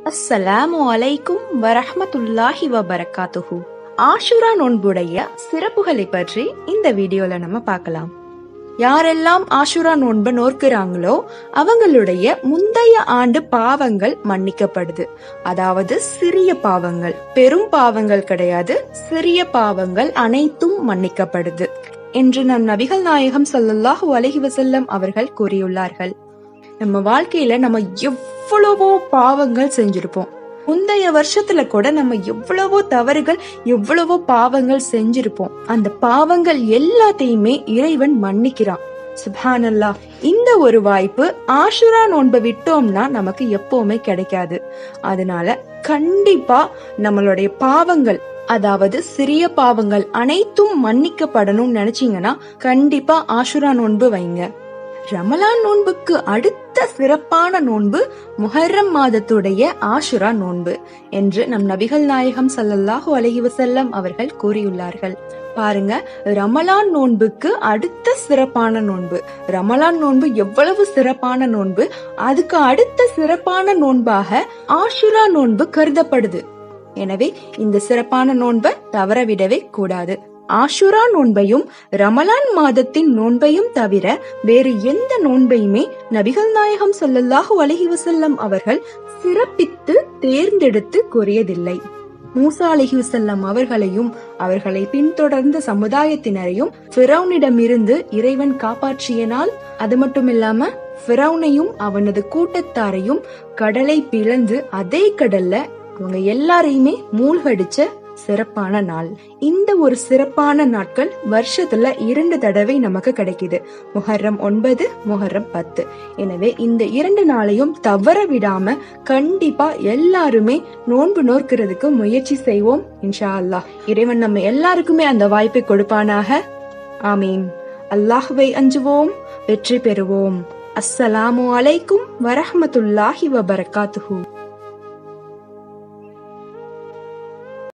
அஸ்ஸலாமு அலைக்கும் வரஹ்மத்துல்லாஹி வபரகாத்துஹு ஆஷுரா நோன்புடைய சிறப்புகளை பற்றி இந்த வீடியோல நம்ம பார்க்கலாம் யாரெல்லாம் ஆஷுரா நோன்பை நோக்கிறாங்களோ அவங்களுடைய முந்தைய ஆண்டு பாவங்கள் மன்னிக்கப்படுது அதாவது சிறிய பாவங்கள் பெரும் பாவங்கள் கிடையாது சிறிய பாவங்கள் அனைத்தும் மன்னிக்கப்படுது என்று நம் நபிகள் நாயகம் ஸல்லல்லாஹு அலைஹி வஸல்லம் அவர்கள் கூறியுள்ளார்கள் நம்ம வாழ்க்கையில நம்ம எவ்வளவோ பாவங்கள் செஞ்சிருப்போம் முந்தைய வருஷத்துல கூட நம்ம எவ்வளவோ தவறுகள் எவ்வளவோ பாவங்கள் செஞ்சிருப்போம் அந்த பாவங்கள் எல்லாத்தையுமே இறைவன் மன்னிக்கிறான் சுபானல்லா இந்த ஒரு வாய்ப்பு ஆஷுரா நோன்பை விட்டோம்னா நமக்கு எப்பவுமே கிடைக்காது அதனால கண்டிப்பா நம்மளுடைய பாவங்கள் அதாவது சிறிய பாவங்கள் அனைத்தும் மன்னிக்கப்படணும்னு நினைச்சீங்கன்னா கண்டிப்பா ஆஷுரா நோன்பு வைங்க ரமலான் நோன்புக்கு அடுத்த சிறப்பான நோன்பு முஹர்ரம் மாதத்துடைய ஆஷுரா நோன்பு என்று நம் நபிகள் நாயகம் ஸல்லல்லாஹு அலைஹி வஸல்லம் அவர்கள் கூறியுள்ளார்கள் பாருங்க ரமலான் நோன்புக்கு அடுத்த சிறப்பான நோன்பு ரமலான் நோன்பு எவ்வளவு சிறப்பான நோன்பு அதுக்கு அடுத்த சிறப்பான நோன்பாக ஆஷுரா நோன்பு கருதப்படுது எனவே இந்த சிறப்பான நோன்பை தவறவிடவே கூடாது ஆஷுரா நோன்பையும் ரமலான் மாதத்தின் நோன்பையும் தவிர வேறு எந்த நோன்பையுமே நபிகள் நாயகம் ஸல்லல்லாஹு அலைஹி வஸல்லம் அவர்கள் சிறப்பித்து தேர்ந்தெடுத்து கூறியதில்லை மூசா அலைஹி வஸல்லம் அவர்களையும் அவர்களை பின்தொடர்ந்த சமுதாயத்தினரையும் ஃபிரௌனிடமிருந்து இறைவன் காப்பாற்றியனால் அது மட்டும் இல்லாம ஃபிரௌனையும் அவனது கூட்டத்தாரையும் கடலை பிளந்து அதே கடல்ல அவங்க எல்லாரையுமே மூழ்கடிச்ச சிறப்பான நாள் இந்த ஒரு சிறப்பான நாட்கள் வருஷத்துல இரண்டு தடவை நமக்கு கிடைக்குது முஹர்ரம் ஒன்பது முஹர்ரம் பத்து எனவே இந்த இரண்டு நாளையும் தவற விடாம கண்டிப்பா எல்லாருமே நோன்பு நோக்கிறதுக்கு முயற்சி செய்வோம் இன்ஷா அல்லாஹ் இறைவன் நம்ம எல்லாருக்குமே அந்த வாய்ப்பை கொடுப்பானாக ஆமீன் அல்லாஹுவை அஞ்சுவோம் வெற்றி பெறுவோம் அஸ்ஸலாமு அலைக்கும் வரஹ்மத்துல்லாஹி வபரகாத்துஹு